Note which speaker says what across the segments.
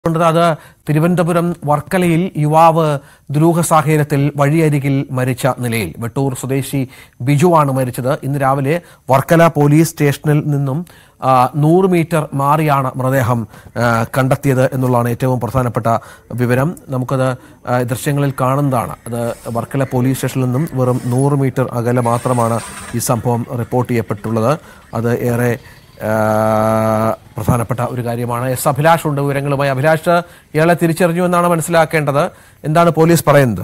Speaker 1: ണ്ടത് അത് തിരുവനന്തപുരം വർക്കലയിൽ യുവാവ് ദുരൂഹ സാഹചര്യത്തിൽ വഴിയരികിൽ മരിച്ച നിലയിൽ വെട്ടൂർ സ്വദേശി ബിജുവാണ് മരിച്ചത് ഇന്ന് രാവിലെ വർക്കല പോലീസ് സ്റ്റേഷനിൽ നിന്നും ആ, നൂറ് മീറ്റർ മാറിയാണ് മൃതദേഹം ആ, കണ്ടെത്തിയത് എന്നുള്ളതാണ് ഏറ്റവും പ്രധാനപ്പെട്ട വിവരം നമുക്കത് ആ, ദൃശ്യങ്ങളിൽ കാണുന്നതാണ് അത് വർക്കല പോലീസ് സ്റ്റേഷനിൽ നിന്നും വെറും നൂറ് മീറ്റർ അകലെ മാത്രമാണ് ഈ സംഭവം റിപ്പോർട്ട് ചെയ്യപ്പെട്ടുള്ളത് അത് ഏറെ ആ, പ്രധാനപ്പെട്ട ഒരു കാര്യമാണ് എസ് അഭിലാഷ് ഉണ്ട് വിവരങ്ങളുമായി അഭിലാഷ് ഇയാളെ തിരിച്ചറിഞ്ഞു എന്നാണ് മനസ്സിലാക്കേണ്ടത് എന്താണ് പോലീസ് പറയുന്നത്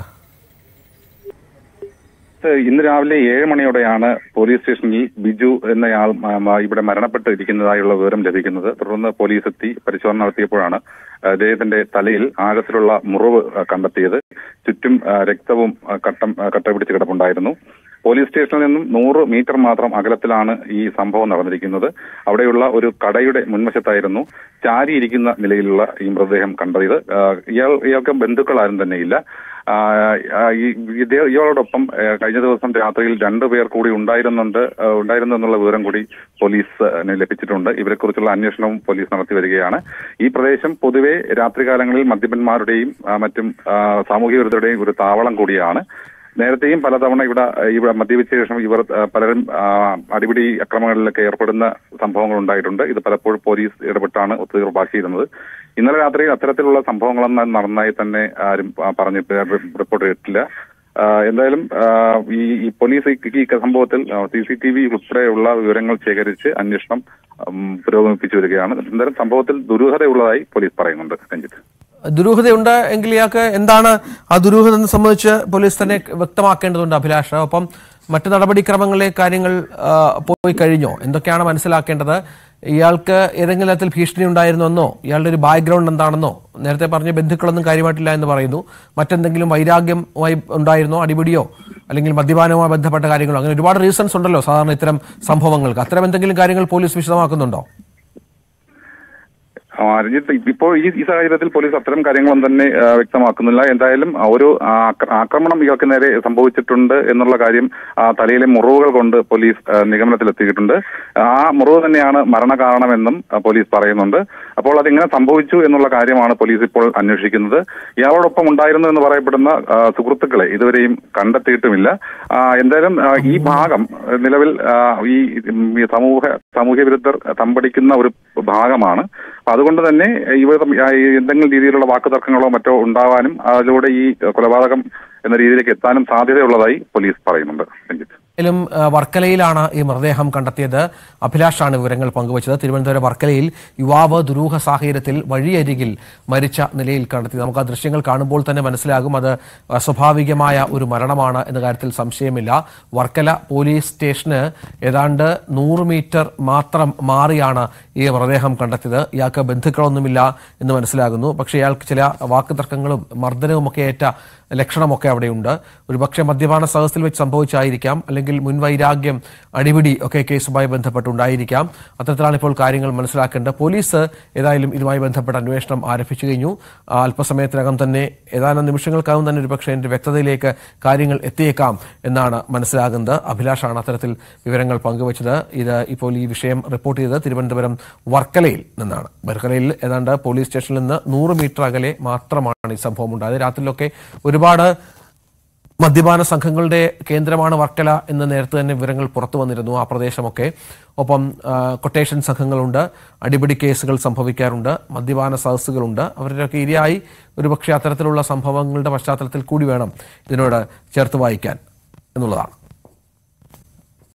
Speaker 2: ഇന്ന് രാവിലെ ഏഴ് മണിയോടെയാണ് പോലീസ് സ്റ്റേഷനിൽ ബിജു എന്നയാൾ മ- മ- ഇവിടെ മരണപ്പെട്ടിരിക്കുന്നതായുള്ള വിവരം ലഭിക്കുന്നത് തുടർന്ന് പോലീസ് എത്തി പരിശോധന നടത്തിയപ്പോഴാണ് അദ്ദേഹത്തിന്റെ തലയിൽ ആഴത്തിലുള്ള മുറിവ് ആ, കണ്ടെത്തിയത് ചുറ്റും ആ, രക്തവും ആ, കട്ടം ആ, കട്ട പിടിച്ച് കിടപ്പുണ്ടായിരുന്നു പോലീസ് സ്റ്റേഷനിൽ നിന്നും നൂറ് മീറ്റർ മാത്രം അകലത്തിലാണ് ഈ സംഭവം നടന്നിരിക്കുന്നത് അവിടെയുള്ള ഒരു കടയുടെ മുൻവശത്തായിരുന്നു ചാരിയിരിക്കുന്ന നിലയിലുള്ള ഈ മൃതദേഹം കണ്ടത് ആ, ഇയാൾ ഇയാൾക്ക് ബന്ധുക്കളാരും തന്നെയില്ല ആ, ആ, ഈ ഇതേ- ഇയാളോടൊപ്പം ആ, കഴിഞ്ഞ ദിവസം രാത്രിയിൽ രണ്ടുപേർ കൂടി ഉണ്ടായിരുന്നുണ്ട് ആ, ഉണ്ടായിരുന്നു എന്നുള്ള വിവരം കൂടി പോലീസ് ലഭിച്ചിട്ടുണ്ട് ഇവരെക്കുറിച്ചുള്ള അന്വേഷണവും പോലീസ് നടത്തി വരികയാണ് ഈ പ്രദേശം പൊതുവെ രാത്രികാലങ്ങളിൽ മദ്യപന്മാരുടെയും ആ, മറ്റും ആ, സാമൂഹ്യ വിരുദ്ധരുടെയും ഒരു താവളം കൂടിയാണ് നേരത്തെയും പലതവണ ഇവിടെ ഇവിടെ മദ്യപിച്ച ശേഷം ഇവർ ആ, പലരും ആ, അടിപിടി അക്രമങ്ങളിലൊക്കെ ഏർപ്പെടുന്ന സംഭവങ്ങൾ ഉണ്ടായിട്ടുണ്ട് ഇത് പലപ്പോഴും പോലീസ് ഇടപെട്ടാണ് ഒത്തുതീർപ്പാക്കിയിരുന്നത് ഇന്നലെ രാത്രി അത്തരത്തിലുള്ള സംഭവങ്ങളൊന്നും നടന്നതായി തന്നെ ആരും ആ, പറഞ്ഞിട്ട് റിപ്പോർട്ട് ചെയ്തിട്ടില്ല ആ, എന്തായാലും ആ, ഈ ഈ പോലീസ് ഈ- ഈ സംഭവത്തിൽ സി സി ടി വി ഉൾപ്പെടെയുള്ള വിവരങ്ങൾ ശേഖരിച്ച് അന്വേഷണം ഉം, പുരോഗമിപ്പിച്ചു വരികയാണ് എന്തായാലും സംഭവത്തിൽ ദുരൂഹതയുള്ളതായി പോലീസ് പറയുന്നുണ്ട് രഞ്ജിത്ത്
Speaker 1: ദുരൂഹതയുണ്ട് എങ്കിൽ ഇയാൾക്ക് എന്താണ് ആ ദുരൂഹത എന്ന് സംബന്ധിച്ച് പോലീസ് തന്നെ വ്യക്തമാക്കേണ്ടതുണ്ട് അഭിലാഷ് ഒപ്പം മറ്റു നടപടിക്രമങ്ങളിലെ കാര്യങ്ങൾ ആ, പോയി കഴിഞ്ഞോ എന്തൊക്കെയാണ് മനസ്സിലാക്കേണ്ടത് ഇയാൾക്ക് ഏതെങ്കിലും തരത്തിൽ ഭീഷണി ഉണ്ടായിരുന്നെന്നോ ഇയാളുടെ ഒരു ബാക്ക്ഗ്രൗണ്ട് എന്താണെന്നോ നേരത്തെ പറഞ്ഞ ബന്ധുക്കളൊന്നും കാര്യമായിട്ടില്ല എന്ന് പറയുന്നു മറ്റെന്തെങ്കിലും വൈരാഗ്യമായി ഉണ്ടായിരുന്നോ അടിപിടിയോ അല്ലെങ്കിൽ മദ്യപാനവുമായി ബന്ധപ്പെട്ട കാര്യങ്ങളോ അങ്ങനെ ഒരുപാട് റീസൺസ് ഉണ്ടല്ലോ സാധാരണ ഇത്തരം സംഭവങ്ങൾക്ക് അത്തരം എന്തെങ്കിലും കാര്യങ്ങൾ പോലീസ് വിശദമാക്കുന്നുണ്ടോ
Speaker 2: ആ, രഞ്ജിത്ത് ഇപ്പോൾ ഈ ഈ സാഹചര്യത്തിൽ പോലീസ് അത്തരം കാര്യങ്ങളൊന്നും തന്നെ ആ, വ്യക്തമാക്കുന്നില്ല എന്തായാലും ആ ഒരു ആ, ആക്ര- ആക്രമണം ഇയാൾക്ക് നേരെ സംഭവിച്ചിട്ടുണ്ട് എന്നുള്ള കാര്യം ആ, തലയിലെ മുറിവുകൾ കൊണ്ട് പോലീസ് ആ, നിഗമനത്തിലെത്തിയിട്ടുണ്ട് ആ മുറിവ് തന്നെയാണ് മരണകാരണമെന്നും ആ, പോലീസ് പറയുന്നുണ്ട് അപ്പോൾ അതെങ്ങനെ സംഭവിച്ചു എന്നുള്ള കാര്യമാണ് പോലീസ് ഇപ്പോൾ അന്വേഷിക്കുന്നത് ഇയാളോടൊപ്പം ഉണ്ടായിരുന്നു എന്ന് പറയപ്പെടുന്ന ആ, സുഹൃത്തുക്കളെ ഇതുവരെയും കണ്ടെത്തിയിട്ടുമില്ല ആ, എന്തായാലും ആ, ഈ ഭാഗം ആ, നിലവിൽ ആ, ഈ ഉം, ഈ സമൂഹ സാമൂഹ്യ വിരുദ്ധർ തമ്പടിക്കുന്ന ഒരു ഭാഗമാണ് അപ്പൊ അതുകൊണ്ട് തന്നെ ഇവർ തമ്മിൽ, ആ, ഈ എന്തെങ്കിലും രീതിയിലുള്ള വാക്കുതർക്കങ്ങളോ മറ്റോ ഉണ്ടാവാനും അതിലൂടെ ഈ കൊലപാതകം എന്ന രീതിയിലേക്ക് എത്താനും സാധ്യതയുള്ളതായി പോലീസ് പറയുന്നുണ്ട് രഞ്ജിത്ത്
Speaker 1: ും വർക്കലയിലാണ് ഈ മൃതദേഹം കണ്ടെത്തിയത് അഭിലാഷാണ് വിവരങ്ങൾ പങ്കുവച്ചത് തിരുവനന്തപുരം വർക്കലയിൽ യുവാവ് ദുരൂഹ സാഹചര്യത്തിൽ വഴിയരികിൽ മരിച്ച നിലയിൽ കണ്ടെത്തി നമുക്ക് ആ ദൃശ്യങ്ങൾ കാണുമ്പോൾ തന്നെ മനസ്സിലാകും അത് സ്വാഭാവികമായ ഒരു മരണമാണ് എന്ന കാര്യത്തിൽ സംശയമില്ല വർക്കല പോലീസ് സ്റ്റേഷന് ഏതാണ്ട് നൂറ് മീറ്റർ മാത്രം മാറിയാണ് ഈ മൃതദേഹം കണ്ടെത്തിയത് ഇയാൾക്ക് ബന്ധുക്കളൊന്നുമില്ല എന്ന് മനസ്സിലാകുന്നു പക്ഷേ ഇയാൾക്ക് ചില വാക്കുതർക്കങ്ങളും മർദ്ദനവുമൊക്കെ ഏറ്റ ലക്ഷണമൊക്കെ അവിടെയുണ്ട് ഒരുപക്ഷെ മദ്യപാന സഹസിൽ വെച്ച് സംഭവിച്ചായിരിക്കാം അല്ലെങ്കിൽ മുൻവൈരാഗ്യം അടിപിടി ഒക്കെ കേസുമായി ബന്ധപ്പെട്ടുണ്ടായിരിക്കാം അത്തരത്തിലാണ് ഇപ്പോൾ കാര്യങ്ങൾ മനസ്സിലാക്കേണ്ടത് പോലീസ് ഏതായാലും ഇതുമായി ബന്ധപ്പെട്ട അന്വേഷണം ആരംഭിച്ചു കഴിഞ്ഞു ആ, അല്പസമയത്തിനകം തന്നെ ഏതാനും നിമിഷങ്ങൾക്കകം തന്നെ ഒരുപക്ഷെ എന്റെ വ്യക്തതയിലേക്ക് കാര്യങ്ങൾ എത്തിയേക്കാം എന്നാണ് മനസ്സിലാകുന്നത് അഭിലാഷാണ് അത്തരത്തിൽ വിവരങ്ങൾ പങ്കുവച്ചത് ഇത് ഇപ്പോൾ ഈ വിഷയം റിപ്പോർട്ട് ചെയ്തത് തിരുവനന്തപുരം വർക്കലയിൽ നിന്നാണ് വർക്കലയിൽ ഏതാണ്ട് പോലീസ് സ്റ്റേഷനിൽ നിന്ന് നൂറ് മീറ്റർ അകലെ മാത്രമാണ് ഈ സംഭവം ഉണ്ടായത് രാത്രിയിലൊക്കെ ഒരുപാട് മദ്യപാന സംഘങ്ങളുടെ കേന്ദ്രമാണ് വർക്കല എന്ന് നേരത്തെ തന്നെ വിവരങ്ങൾ പുറത്തു വന്നിരുന്നു ആ പ്രദേശമൊക്കെ ഒപ്പം ആ, കൊട്ടേഷൻ സംഘങ്ങളുണ്ട് അടിപിടി കേസുകൾ സംഭവിക്കാറുണ്ട് മദ്യപാന സദസ്സുകളുണ്ട് അവരുടെയൊക്കെ ഇരയായി ഒരുപക്ഷെ അത്തരത്തിലുള്ള സംഭവങ്ങളുടെ പശ്ചാത്തലത്തിൽ കൂടി വേണം ഇതിനോട് ചേർത്ത് വായിക്കാൻ എന്നുള്ളതാണ്